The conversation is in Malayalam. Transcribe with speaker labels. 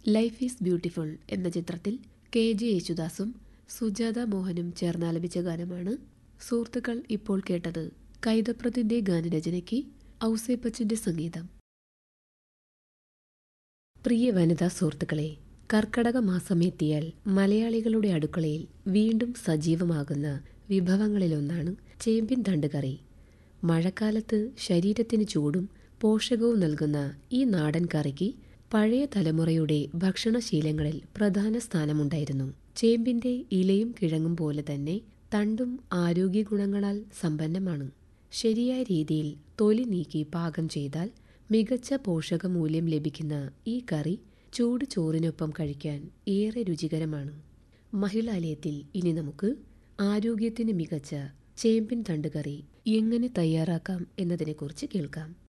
Speaker 1: ലൈഫ് ഈസ് ബ്യൂട്ടിഫുൾ എന്ന ചിത്രത്തിൽ കെ ജെ യേശുദാസും സുജാത മോഹനും ചേർന്നാലപിച്ച ഗാനമാണ് സുഹൃത്തുക്കൾ ഇപ്പോൾ കേട്ടത് കൈതപ്രത്തിന്റെ ഗാനരചനയ്ക്ക് ഔസേപ്പച്ചന്റെ സംഗീതം പ്രിയ വനിതാ സുഹൃത്തുക്കളെ കർക്കടക മാസം എത്തിയാൽ മലയാളികളുടെ അടുക്കളയിൽ വീണ്ടും സജീവമാകുന്ന വിഭവങ്ങളിലൊന്നാണ് ചേമ്പിൻ തണ്ടുകറി മഴക്കാലത്ത് ശരീരത്തിന് ചൂടും പോഷകവും നൽകുന്ന ഈ നാടൻ കറിക്ക് പഴയ തലമുറയുടെ ഭക്ഷണശീലങ്ങളിൽ പ്രധാന സ്ഥാനമുണ്ടായിരുന്നു ചേമ്പിന്റെ ഇലയും കിഴങ്ങും പോലെ തന്നെ തണ്ടും ആരോഗ്യ ഗുണങ്ങളാൽ സമ്പന്നമാണ് ശരിയായ രീതിയിൽ തൊലി നീക്കി പാകം ചെയ്താൽ മികച്ച പോഷകമൂല്യം ലഭിക്കുന്ന ഈ കറി ചൂട് ചോറിനൊപ്പം കഴിക്കാൻ ഏറെ രുചികരമാണ് മഹിളാലയത്തിൽ ഇനി നമുക്ക് ആരോഗ്യത്തിന് മികച്ച ചേമ്പിൻ തണ്ടുകറി എങ്ങനെ തയ്യാറാക്കാം എന്നതിനെക്കുറിച്ച് കേൾക്കാം